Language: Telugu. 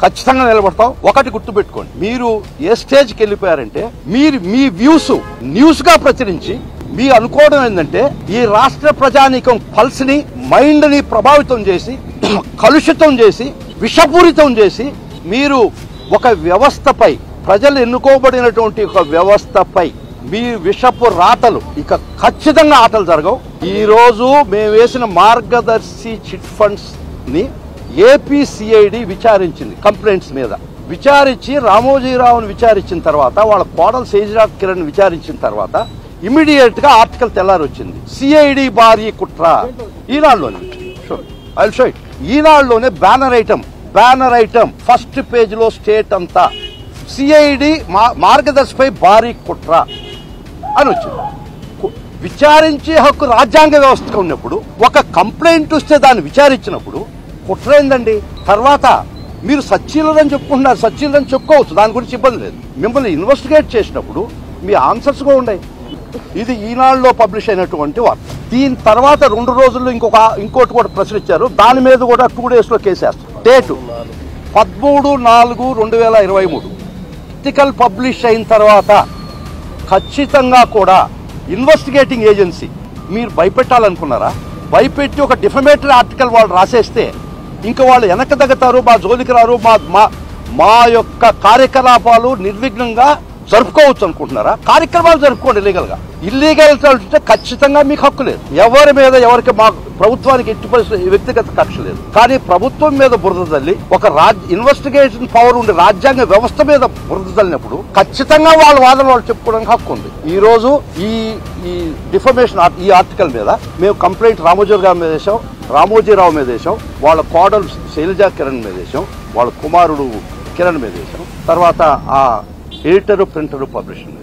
ఖచ్చితంగా నిలబడతాం ఒకటి గుర్తుపెట్టుకోండి మీరు ఏ స్టేజ్కి వెళ్ళిపోయారంటే మీరు మీ వ్యూస్ న్యూస్ గా ప్రచురించి మీ అనుకోవడం ఏంటంటే ఈ రాష్ట్ర ప్రజానీకం పల్స్ ని మైండ్ ని ప్రభావితం చేసి కలుషితం చేసి విషపూరితం చేసి మీరు ఒక వ్యవస్థపై ప్రజలు ఎన్నుకోబడినటువంటి ఒక వ్యవస్థపై మీ విషపు రాతలు ఇక ఖచ్చితంగా ఆటలు జరగవు ఈ రోజు మేము వేసిన మార్గదర్శి చిట్ ఫండ్స్ ని ఏపీసీఐడి విచారించింది కంప్లైంట్స్ మీద విచారించి రామోజీరావుని విచారించిన తర్వాత వాళ్ళ కోడలు సేజిరాజ్ కిరణ్ విచారించిన తర్వాత ఇమీడియట్ గా ఆర్టికల్ తెల్లారి వచ్చింది సిఐడి భారీ కుట్ర ఈనాడులోనే ఐ షో ఇట్ ఈనాడులోనే banner item banner item first page లో స్టేట్ అంతా సిఐడి మార్గదర్శిపై భారీ కుట్ర అని వచ్చింది కు- విచారించే హక్కు రాజ్యాంగ వ్యవస్థగా ఉన్నప్పుడు ఒక కంప్లైంట్ వస్తే దాన్ని విచారించినప్పుడు కుట్ర ఏందండి తర్వాత మీరు సచ్చీలని చెప్పుకుంటున్నారు సచ్చీలని చెప్పుకోవచ్చు దాని గురించి ఇబ్బంది లేదు మిమ్మల్ని ఇన్వెస్టిగేట్ చేసినప్పుడు మీ ఆన్సర్స్ కూడా ఉన్నాయి ఇది ఈనాడులో పబ్లిష్ అయినటువంటి వార్త దీని తర్వాత రెండు రోజుల్లో ఇంకొక ఇంకోటి కూడా ప్రశ్నించారు దాని మీద కూడా టూ డేస్లో కేసేస్తారు డేటు పదమూడు నాలుగు రెండు వేల ఇరవై మూడు ఆర్టికల్ పబ్లిష్ అయిన తర్వాత ఖచ్చితంగా కూడా ఇన్వెస్టిగేటింగ్ ఏజెన్సీ మీరు భయపెట్టాలనుకున్నారా భయపెట్టి ఒక డిఫమేటరీ ఆర్టికల్ వాళ్ళు రాసేస్తే ఇంకా వాళ్ళు వెనక తగ్గుతారు మా జోలికి రారు మా మా మా యొక్క కార్యకలాపాలు నిర్విఘ్నంగా జరుపుకోవచ్చు అనుకుంటున్నారా కార్యక్రమాలు జరుపుకోండి ఇల్లీగల్ గా ఇల్లీగల్ అంటే ఖచ్చితంగా మీకు హక్కు లేదు ఎవరి మీద ఎవరికి మా ప్రభుత్వానికి ఎట్టి పరిస్థితి వ్యక్తిగత కక్ష లేదు కానీ ప్రభుత్వం మీద బురద తల్లి ఒక రాజ్ ఇన్వెస్టిగేషన్ పవర్ ఉండే రాజ్యాంగ వ్యవస్థ మీద బురద తల్లినప్పుడు ఖచ్చితంగా వాళ్ళ వాదన వాళ్ళు చెప్పుకోవడానికి హక్కు ఉంది ఈ రోజు ఈ ఈ డిఫర్మేషన్ ఈ ఆర్టికల్ మీద మేము కంప్లైంట్ రామోజీరావు గారి మీద వేసాం రామోజీరావు మీద వేసాం వాళ్ళ కోడలు శైలజా కిరణ్ మీద వేసాం వాళ్ళ కుమారుడు కిరణ్ మీద వేసాం తర్వాత ఆ ఎడిటర్ ప్రింటర్ పబ్లిషర్